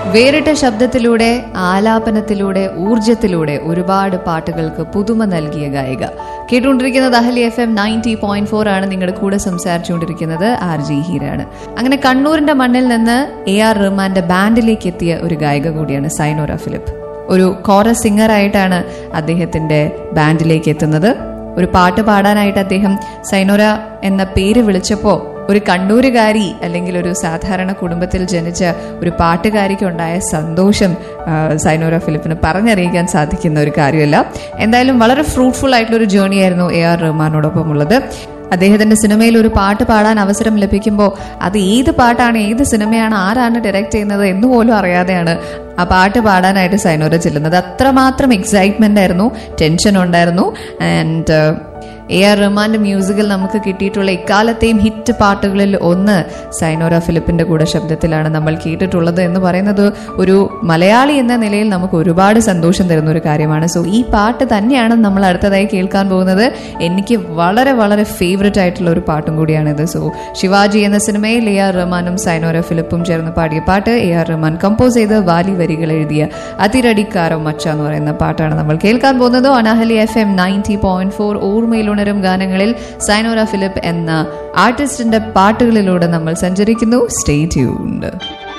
വേറിട്ട ശബ്ദത്തിലൂടെ ആലാപനത്തിലൂടെ ഊർജത്തിലൂടെ ഒരുപാട് പാട്ടുകൾക്ക് പുതുമ നൽകിയ ഗായിക കേട്ടുകൊണ്ടിരിക്കുന്നത് Ahali F M ninety point four ആണ് നിങ്ങളുടെ കൂടെ സംസാരിച്ചുകൊണ്ടിരിക്കുന്നത് ആർ ജി ഹീരാണ് അങ്ങനെ കണ്ണൂരിന്റെ മണ്ണിൽ നിന്ന് എ ആർ റഹ്മാന്റെ ബാൻഡിലേക്ക് എത്തിയ ഒരു ഗായിക കൂടിയാണ് സൈനോര ഫിലിപ്പ് ഒരു കോറസ് സിംഗറായിട്ടാണ് അദ്ദേഹത്തിന്റെ ബാൻഡിലേക്ക് എത്തുന്നത് ഒരു പാട്ട് പാടാനായിട്ട് അദ്ദേഹം സൈനോര എന്ന പേര് വിളിച്ചപ്പോൾ ഒരു കണ്ണൂരുകാരി അല്ലെങ്കിൽ ഒരു സാധാരണ കുടുംബത്തിൽ ജനിച്ച ഒരു പാട്ടുകാരിക്ക് ഉണ്ടായ സന്തോഷം ആ, സൈനോര ഫിലിപ്പിന് പറഞ്ഞറിയിക്കാൻ സാധിക്കുന്ന ഒരു കാര്യമല്ല എന്തായാലും വളരെ ഫ്രൂട്ട്ഫുൾ ആയിട്ടുള്ള ഒരു ജേർണി ആയിരുന്നു എ ആർ റഹ്മാനോടൊപ്പം ഉള്ളത് അദ്ദേഹത്തിന്റെ സിനിമയിൽ ഒരു പാട്ട് പാടാൻ അവസരം ലഭിക്കുമ്പോൾ അത് ഏത് പാട്ടാണ് ഏത് സിനിമയാണ് ആരാണ് ഡയറക്റ്റ് ചെയ്യുന്നത് എന്ന് പോലും അറിയാതെയാണ് ആ പാട്ട് പാടാനായിട്ട് സൈനോര ചെല്ലുന്നത് അത്രമാത്രം എക്സൈറ്റ്മെന്റ് ആയിരുന്നു ടെൻഷൻ ഉണ്ടായിരുന്നു ആൻഡ് എ ആർ റഹ്മാന്റെ മ്യൂസിക്കിൽ നമുക്ക് കിട്ടിയിട്ടുള്ള ഇക്കാലത്തെയും ഹിറ്റ് പാട്ടുകളിൽ ഒന്ന് സൈനോര ഫിലിപ്പിന്റെ കൂടെ ശബ്ദത്തിലാണ് നമ്മൾ കേട്ടിട്ടുള്ളത് എന്ന് പറയുന്നത് ഒരു മലയാളി എന്ന നിലയിൽ നമുക്ക് ഒരുപാട് സന്തോഷം തരുന്ന ഒരു കാര്യമാണ് സോ ഈ പാട്ട് തന്നെയാണ് നമ്മൾ അടുത്തതായി കേൾക്കാൻ പോകുന്നത് എനിക്ക് വളരെ വളരെ ഫേവററ്റ് ആയിട്ടുള്ള ഒരു പാട്ടും കൂടിയാണിത് സോ ശിവാജി എന്ന സിനിമയിൽ എ ആർ റഹ്മാനും സൈനോര ഫിലിപ്പും ചേർന്ന് പാടിയ പാട്ട് എ ആർ റഹ്മാൻ കമ്പോസ് ചെയ്ത് വാലി വരികൾ എഴുതിയ അതിരടിക്കാരോ മച്ച എന്ന് പറയുന്ന പാട്ടാണ് നമ്മൾ കേൾക്കാൻ പോകുന്നത് അനാഹലി F M ninety point four ഓർമ്മയിലുണരും ഗാനങ്ങളിൽ സൈനോര ഫിലിപ്പ് എന്ന ആർട്ടിസ്റ്റിന്റെ പാട്ടുകളിലൂടെ നമ്മൾ സഞ്ചരിക്കുന്നു സ്റ്റേ ട്യൂൺഡ്